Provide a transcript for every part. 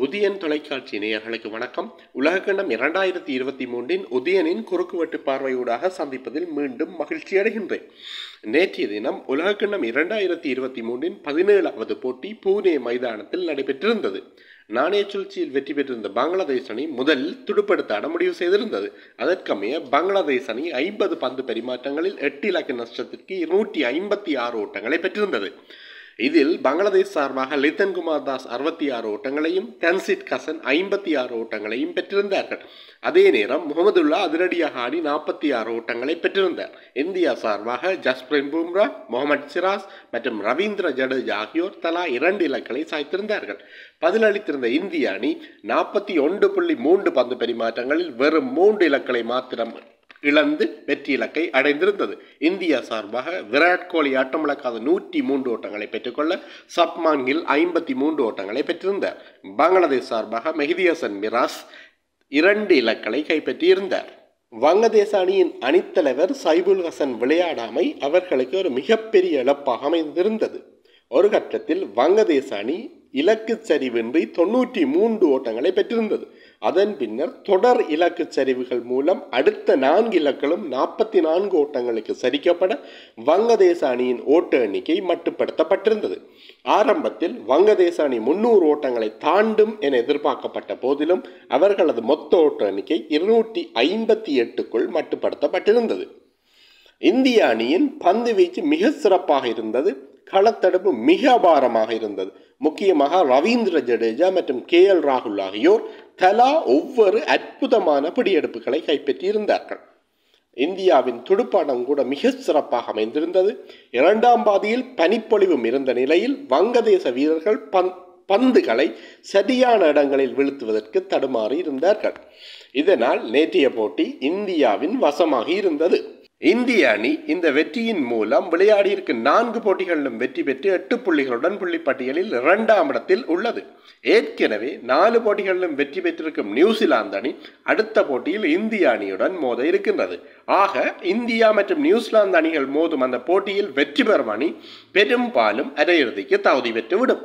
உதயன் தொலைக்காட்சி நேயர்களுக்கு வணக்கம் உலகக்கண்டம் இரண்டாயிரத்தி இருபத்தி மூன்றின் உதயனின் குறுக்குவெட்டு பார்வையூடாக சந்திப்பதில் மீண்டும் மகிழ்ச்சி அடைகின்றேன் நேற்றைய தினம் உலகக்கண்டம் இரண்டாயிரத்தி இருபத்தி மூன்றின் பதினேழாவது போட்டி பூனே மைதானத்தில் நடைபெற்றிருந்தது நாணய சூழ்ச்சியில் வெற்றி பெற்றிருந்த பங்களாதேஷ் அணி முதலில் துடுப்படுத்த ஆட முடிவு செய்திருந்தது அதற்கமைய பங்களாதேஷ் அணி ஐம்பது பந்து பரிமாற்றங்களில் எட்டு இலக்க நஷ்டத்திற்கு இருநூற்றி ஐம்பத்தி ஆறு ஓட்டங்களை பெற்றிருந்தது இதில் பங்களாதேஷ் சார்பாக லித்தன் குமார் தாஸ் அறுபத்தி ஆறு ஓட்டங்களையும் தன்சிட் கசன் ஐம்பத்தி ஆறு ஓட்டங்களையும் பெற்றிருந்தார்கள் அதே நேரம் முகமதுல்லா அதிரடியாக ஆடி நாற்பத்தி ஆறு ஓட்டங்களை பெற்றிருந்தார் இந்தியா சார்பாக ஜஸ்பிரின் பும்ரா முகமது சிராஸ் மற்றும் ரவீந்திர ஜடேஜா ஆகியோர் தலா இரண்டு இலக்களை சாய்த்திருந்தார்கள் பதிலளித்திருந்த இந்திய அணி நாற்பத்தி ஒன்று புள்ளி மூன்று பந்து பரிமாற்றங்களில் வெறும் மூன்று இலக்களை மாத்திரம் இழந்து வெற்றி இலக்கை அடைந்திருந்தது இந்தியா சார்பாக விராட் கோலி ஆட்டமிழக்காத நூற்றி மூன்று ஓட்டங்களை பெற்றுக்கொள்ள சப்மான் கில் ஐம்பத்தி மூன்று ஓட்டங்களை பெற்றிருந்தார் பங்களாதேஷ் சார்பாக மெஹதி ஹசன் மிராஸ் இரண்டு இலக்களை கைப்பற்றியிருந்தார் வங்கதேச அணியின் அணித்தலைவர் சைபுல் ஹசன் விளையாடாமை அவர்களுக்கு ஒரு மிகப்பெரிய இழப்பாக அமைந்திருந்தது ஒரு கட்டத்தில் வங்கதேச அணி இலக்கு சரிவின்றி தொன்னூற்றி மூன்று ஓட்டங்களை பெற்றிருந்தது அதன் பின்னர் தொடர் இலக்கு சரிவுகள் மூலம் அடுத்த நான்கு இலக்களும் நாற்பத்தி நான்கு ஓட்டங்களுக்கு சரிக்கப்பட வங்கதேச அணியின் ஓட்ட எண்ணிக்கை மட்டுப்படுத்தப்பட்டிருந்தது ஆரம்பத்தில் வங்கதேச அணி முன்னூறு ஓட்டங்களை தாண்டும் என எதிர்பார்க்கப்பட்ட போதிலும் அவர்களது மொத்த ஓட்ட எண்ணிக்கை இருநூற்றி ஐம்பத்தி எட்டுக்குள் மட்டுப்படுத்தப்பட்டிருந்தது இந்திய அணியின் பந்து வீச்சு மிக சிறப்பாக இருந்தது களத்தடுப்பு மிக அபாரமாக இருந்தது முக்கியமாக ரவீந்திர ஜடேஜா மற்றும் கே எல் ராகுல் ஆகியோர் தலா ஒவ்வொரு அற்புதமான பிடியெடுப்புகளை கைப்பற்றியிருந்தார்கள் இந்தியாவின் துடுப்பாட்டம் கூட மிக சிறப்பாக அமைந்திருந்தது இரண்டாம் பாதியில் பனிப்பொழிவும் இருந்த நிலையில் வங்கதேச வீரர்கள் பந் பந்துகளை சரியான இடங்களில் வீழ்த்துவதற்கு தடுமாறி இருந்தார்கள் இதனால் நேற்றைய போட்டி இந்தியாவின் வசமாக இருந்தது இந்திய அணி இந்த வெற்றியின் மூலம் விளையாடியிருக்கும் நான்கு போட்டிகளிலும் வெற்றி பெற்று எட்டு புள்ளிகளுடன் புள்ளிப்பட்டியலில் இரண்டாம் இடத்தில் உள்ளது ஏற்கனவே நாலு போட்டிகளிலும் வெற்றி பெற்றிருக்கும் நியூசிலாந்து அணி அடுத்த போட்டியில் இந்திய அணியுடன் மோத இருக்கின்றது ஆக இந்தியா மற்றும் நியூசிலாந்து அணிகள் மோதும் அந்த போட்டியில் வெற்றி பெறும் அணி பெரும்பாலும் அரையிறுதிக்கு தகுதி பெற்றுவிடும்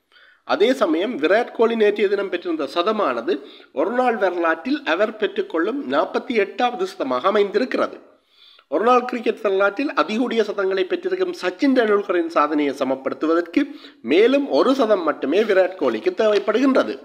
அதே சமயம் விராட் கோலி நேற்றைய தினம் பெற்றிருந்த சதமானது ஒருநாள் வரலாற்றில் அவர் பெற்றுக்கொள்ளும் நாற்பத்தி எட்டாவது சதமாக அமைந்திருக்கிறது ஒருநாள் கிரிக்கெட் வரலாற்றில் அதிகூடிய சதங்களை பெற்றிருக்கும் சச்சின் டெண்டுல்கரின் சாதனையை சமப்படுத்துவதற்கு மேலும் ஒரு சதம் மட்டுமே விராட் கோலிக்கு தேவைப்படுகின்றது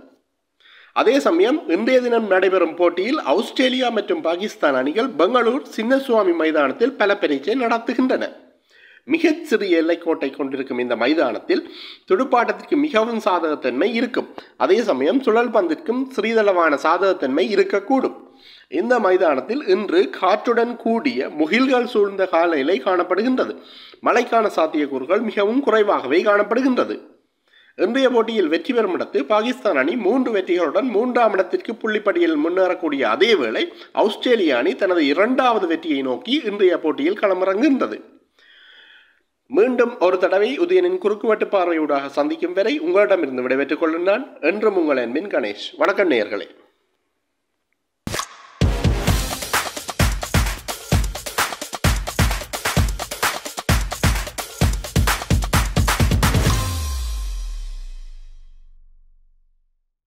அதே சமயம் இன்றைய தினம் நடைபெறும் போட்டியில் ஆஸ்திரேலியா மற்றும் பாகிஸ்தான் அணிகள் பெங்களூர் சின்னசுவாமி மைதானத்தில் பல பரீட்சை நடத்துகின்றன மிகச் சிறிய எல்லைக்கோட்டை கொண்டிருக்கும் இந்த மைதானத்தில் துடுப்பாட்டத்திற்கு மிகவும் சாதகத்தன்மை இருக்கும் அதே சமயம் சுழல் பந்திற்கும் சிறிதளவான சாதகத்தன்மை இருக்கக்கூடும் இந்த மைதானத்தில் இன்று காற்றுடன் கூடிய முகில்கள் சூழ்ந்த காலநிலை காணப்படுகின்றது மழைக்கான சாத்தியக்கூறுகள் மிகவும் குறைவாகவே காணப்படுகின்றது இன்றைய போட்டியில் வெற்றி பெறும் இடத்து பாகிஸ்தான் அணி மூன்று வெற்றிகளுடன் மூன்றாம் இடத்திற்கு புள்ளிப்படியில் முன்னேறக்கூடிய அதே வேளை ஆஸ்திரேலிய அணி தனது இரண்டாவது வெற்றியை நோக்கி இன்றைய போட்டியில் களமிறங்குகின்றது மீண்டும் ஒரு தடவை உதயனின் குறுக்குவெட்டு பார்வையூடாக சந்திக்கும் வரை உங்களிடமிருந்து விடைபெற்றுக் கொள்ளும் நான் என்றும் உங்கள் அன்பின் கணேஷ் வணக்கம் நேயர்களே